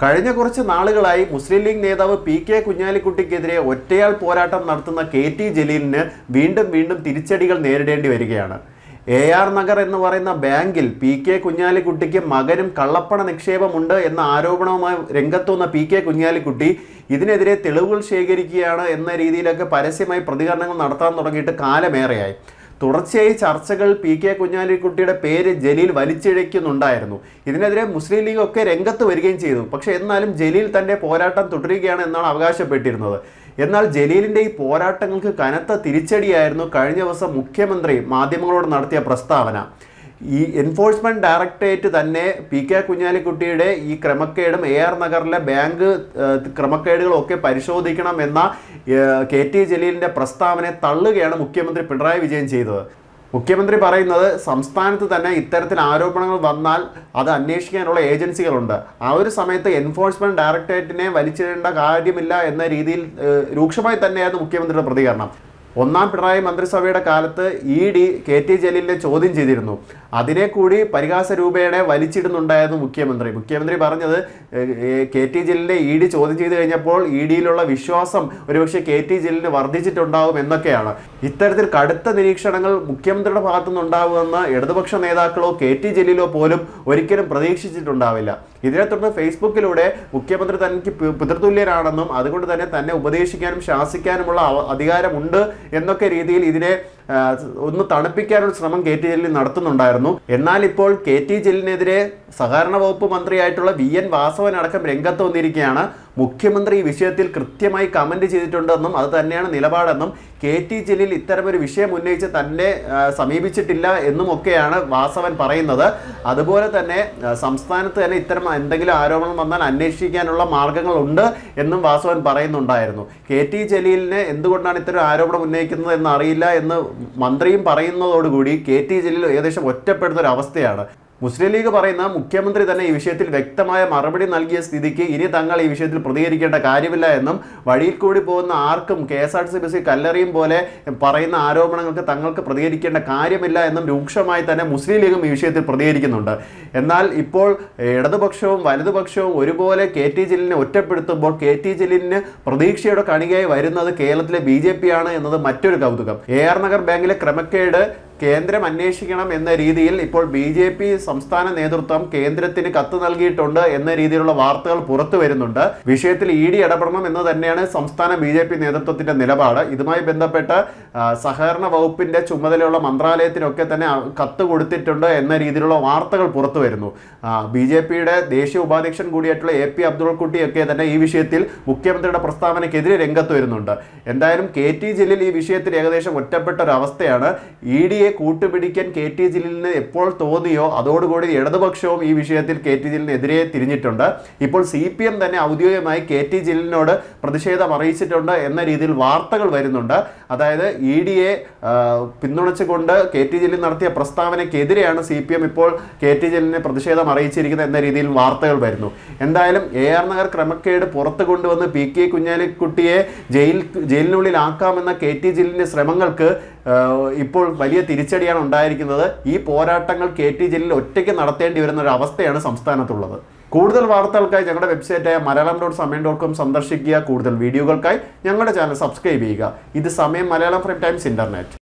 കഴിഞ്ഞ കുറച്ച് നാളുകളായി മുസ്ലിം ലീഗ് നേതാവ് പി കെ കുഞ്ഞാലിക്കുട്ടിക്കെതിരെ ഒറ്റയാൾ പോരാട്ടം നടത്തുന്ന കെ ടി ജലീലിന് വീണ്ടും വീണ്ടും തിരിച്ചടികൾ നേരിടേണ്ടി വരികയാണ് എ ആർ നഗർ എന്ന് പറയുന്ന ബാങ്കിൽ പി കെ കുഞ്ഞാലിക്കുട്ടിക്ക് മകനും കള്ളപ്പണ നിക്ഷേപമുണ്ട് എന്ന ആരോപണവുമായി രംഗത്തുവന്ന പി കെ കുഞ്ഞാലിക്കുട്ടി ഇതിനെതിരെ തെളിവുകൾ ശേഖരിക്കുകയാണ് എന്ന രീതിയിലൊക്കെ പരസ്യമായി പ്രതികരണങ്ങൾ നടത്താൻ തുടങ്ങിയിട്ട് കാലമേറെയായി തുടർച്ചയായി ചർച്ചകൾ പി കെ കുഞ്ഞാലിക്കുട്ടിയുടെ പേര് ജലീൽ വലിച്ചിഴയ്ക്കുന്നുണ്ടായിരുന്നു ഇതിനെതിരെ മുസ്ലിം ലീഗ് ഒക്കെ രംഗത്ത് വരികയും ചെയ്തു പക്ഷേ എന്നാലും ജലീൽ തന്റെ പോരാട്ടം തുടരുകയാണ് എന്നാണ് അവകാശപ്പെട്ടിരുന്നത് എന്നാൽ ജലീലിന്റെ ഈ പോരാട്ടങ്ങൾക്ക് കനത്ത തിരിച്ചടിയായിരുന്നു കഴിഞ്ഞ ദിവസം മുഖ്യമന്ത്രി മാധ്യമങ്ങളോട് നടത്തിയ പ്രസ്താവന ഈ എൻഫോഴ്സ്മെന്റ് ഡയറക്ടറേറ്റ് തന്നെ പി കെ കുഞ്ഞാലിക്കുട്ടിയുടെ ഈ ക്രമക്കേടും എ ആർ നഗറിലെ ബാങ്ക് ഏഹ്, ക്രമക്കേടുകളും ഒക്കെ പരിശോധിക്കണം എന്ന ഏഹ്, കെ ടി ജലീലിന്റെ പ്രസ്താവനയെ തള്ളുകയാണ് മുഖ്യമന്ത്രി പിണറായി വിജയൻ ചെയ്തത് മുഖ്യമന്ത്രി പറയുന്നത് സംസ്ഥാനത്ത് തന്നെ ഇത്തരത്തിൽ ആരോപണങ്ങൾ വന്നാൽ അത് അന്വേഷിക്കാനുള്ള ഏജൻസികളുണ്ട് ആ ഒരു സമയത്ത് എൻഫോഴ്സ്മെന്റ് ഡയറക്ടറേറ്റിനെ വലിച്ചിടേണ്ട കാര്യമില്ല എന്ന രീതിയിൽ ഏഹ്, രൂക്ഷമായി തന്നെയായിരുന്നു മുഖ്യമന്ത്രിയുടെ പ്രതികരണം ഒന്നാം പിണറായി മന്ത്രിസഭയുടെ കാലത്ത് ഇ ഡി കെ ടി ജലീലിനെ ചോദ്യം ചെയ്തിരുന്നു അതിനെ കൂടി പരിഹാസ രൂപേണ വലിച്ചിടുന്നുണ്ടായിരുന്നു മുഖ്യമന്ത്രി മുഖ്യമന്ത്രി പറഞ്ഞത് ഏഹ്, ഏഹ്, കെ ടി ജലീലിനെ ഇ ഡി ചോദ്യം ചെയ്ത് കഴിഞ്ഞപ്പോൾ ഇ ഡിയിലുള്ള വിശ്വാസം ഒരുപക്ഷെ കെ ടി ജലീലിന് വർദ്ധിച്ചിട്ടുണ്ടാവും എന്നൊക്കെയാണ് ഇത്തരത്തിൽ കടുത്ത നിരീക്ഷണങ്ങൾ മുഖ്യമന്ത്രിയുടെ ഭാഗത്തുനിന്നുണ്ടാവുമെന്ന് ഇടതുപക്ഷ നേതാക്കളോ കെ ടി ജലീലോ പോലും ഒരിക്കലും പ്രതീക്ഷിച്ചിട്ടുണ്ടാവില്ല ഇതിനെ തുടർന്ന് ഫേസ്ബുക്കിലൂടെ മുഖ്യമന്ത്രി തനിക്ക് പി- പിതൃതുല്യരാണെന്നും അതുകൊണ്ട് തന്നെ തന്നെ ഉപദേശിക്കാനും ശാസിക്കാനുമുള്ള അവ- അധികാരമുണ്ട് എന്നൊക്കെ രീതിയിൽ ഇതിനെ ആ, ഒന്ന് തണുപ്പിക്കാനുള്ള ശ്രമം കെ ടി ജലീൽ നടത്തുന്നുണ്ടായിരുന്നു എന്നാൽ ഇപ്പോൾ കെ ടി ജലീലിനെതിരെ സഹകരണ വകുപ്പ് മന്ത്രിയായിട്ടുള്ള വി എൻ വാസവൻ അടക്കം രംഗത്ത് വന്നിരിക്കുകയാണ് മുഖ്യമന്ത്രി ഈ വിഷയത്തിൽ കൃത്യമായി കമന്റ് ചെയ്തിട്ടുണ്ടെന്നും അത് തന്നെയാണ് നിലപാടെന്നും കെ ടി ജലീൽ ഇത്തരമൊരു വിഷയം ഉന്നയിച്ച് തന്നെ ആ, സമീപിച്ചിട്ടില്ല എന്നും ഒക്കെയാണ് വാസവൻ പറയുന്നത് അതുപോലെ തന്നെ ആ, സംസ്ഥാനത്ത് തന്നെ ഇത്തരം എന്തെങ്കിലും ആരോപണം വന്നാൽ അന്വേഷിക്കാനുള്ള മാർഗങ്ങളുണ്ട് എന്നും വാസവൻ പറയുന്നുണ്ടായിരുന്നു കെ ടി ജലീലിന് എന്തുകൊണ്ടാണ് ഇത്തരം ആരോപണം ഉന്നയിക്കുന്നത് എന്ന് അറിയില്ല എന്ന് മന്ത്രിയും പറയുന്നതോടുകൂടി കെ ടി ജലീൽ ഏകദേശം ഒറ്റപ്പെടുന്ന ഒരു അവസ്ഥയാണ് മുസ്ലിം ലീഗ് പറയുന്ന മുഖ്യമന്ത്രി തന്നെ ഈ വിഷയത്തിൽ വ്യക്തമായ മറുപടി നൽകിയ സ്ഥിതിക്ക് ഇനി തങ്ങൾ ഈ വിഷയത്തിൽ പ്രതികരിക്കേണ്ട കാര്യമില്ല എന്നും വഴിയിൽ കൂടി പോകുന്ന ആർക്കും K S R T C ബസ്സിൽ കല്ലെറിയും പോലെ പറയുന്ന ആരോപണങ്ങൾക്ക് തങ്ങൾക്ക് പ്രതികരിക്കേണ്ട കാര്യമില്ല എന്നും രൂക്ഷമായി തന്നെ മുസ്ലിം ലീഗും ഈ വിഷയത്തിൽ പ്രതികരിക്കുന്നുണ്ട് എന്നാൽ ഇപ്പോൾ ഇടതുപക്ഷവും വലതുപക്ഷവും ഒരുപോലെ കെ ടി ജലീലിനെ ഒറ്റപ്പെടുത്തുമ്പോൾ കെ ടി ജലീലിന് പ്രതീക്ഷയുടെ കണികയായി വരുന്നത് കേരളത്തിലെ ബി ജെ പി ആണ് എന്നത് മറ്റൊരു കൗതുകം എ ആർ നഗർ ബാങ്കിലെ ക്രമക്കേട് കേന്ദ്രം അന്വേഷിക്കണം എന്ന രീതിയിൽ ഇപ്പോൾ ബി ജെ പി സംസ്ഥാന നേതൃത്വം കേന്ദ്രത്തിന് കത്ത് നൽകിയിട്ടുണ്ട് എന്ന രീതിയിലുള്ള വാർത്തകൾ പുറത്തു വരുന്നുണ്ട് വിഷയത്തിൽ ഇ ഡി ഇടപെടണം എന്ന് തന്നെയാണ് സംസ്ഥാന ബി ജെ പി നേതൃത്വത്തിന്റെ നിലപാട് ഇതുമായി ബന്ധപ്പെട്ട് ആ, സഹകരണ വകുപ്പിന്റെ ചുമതലയുള്ള മന്ത്രാലയത്തിനൊക്കെ തന്നെ ആ, കത്ത് കൊടുത്തിട്ടുണ്ട് എന്ന രീതിയിലുള്ള വാർത്തകൾ പുറത്തു വരുന്നു ബി ജെ പിയുടെ ദേശീയ ഉപാധ്യക്ഷൻ കൂടിയായിട്ടുള്ള എ പി അബ്ദുൾ കുട്ടിയൊക്കെ തന്നെ ഈ വിഷയത്തിൽ മുഖ്യമന്ത്രിയുടെ പ്രസ്താവനയ്ക്കെതിരെ രംഗത്ത് വരുന്നുണ്ട് എന്തായാലും കെ ടി ജലീൽ ഈ വിഷയത്തിൽ ഏകദേശം ഒറ്റപ്പെട്ട ഒരു അവസ്ഥയാണ് ഇ ഡിയെ കൂട്ടുപിടിക്കാൻ കെ ടി ജലീലിന് എപ്പോൾ തോന്നിയോ അതോടുകൂടി ഇടതുപക്ഷവും ഈ വിഷയത്തിൽ കെ ടി ജലീലിനെതിരെ തിരിഞ്ഞിട്ടുണ്ട് ഇപ്പോൾ സി പി എം തന്നെ ഔദ്യോഗികമായി കെ ടി ജലീലിനോട് പ്രതിഷേധം അറിയിച്ചിട്ടുണ്ട് എന്ന രീതിയിൽ വാർത്തകൾ വരുന്നുണ്ട് അതായത് ഇ ഡിയെ പിന്തുണച്ചുകൊണ്ട് കെ ടി ജലീൽ നടത്തിയ പ്രസ്താവനയ്ക്കെതിരെയാണ് സി പി എം ഇപ്പോൾ കെ ടി ജലീലിനെ പ്രതിഷേധം അറിയിച്ചിരിക്കുന്നത് എന്ന രീതിയിൽ വാർത്തകൾ വരുന്നു എന്തായാലും എ ആർ നഗർ ക്രമക്കേട് പുറത്തു കൊണ്ടുവന്ന് പി കെ കുഞ്ഞാലിക്കുട്ടിയെ ജയിൽ ജയിലിനുള്ളിലാക്കാമെന്ന കെ ടി ജലീലിന്റെ ശ്രമങ്ങൾക്ക് ആ, ഇപ്പോൾ വലിയ തിരിച്ചടിയാണ് ഉണ്ടായിരിക്കുന്നത് ഈ പോരാട്ടങ്ങൾ കെ ടി ജലീൽ ഒറ്റയ്ക്ക് നടത്തേണ്ടി വരുന്ന ഒരു അവസ്ഥയാണ് സംസ്ഥാനത്തുള്ളത് കൂടുതൽ വാർത്തകൾക്കായി ഞങ്ങളുടെ വെബ്സൈറ്റായ Malayalam dot Samayam dot com സന്ദർശിക്കുക കൂടുതൽ വീഡിയോകൾക്കായി ഞങ്ങളുടെ ചാനൽ സബ്സ്ക്രൈബ് ചെയ്യുക ഇത് സമയം മലയാളം ഫ്രെയിം ടൈംസ് ഇന്റർനെറ്റ്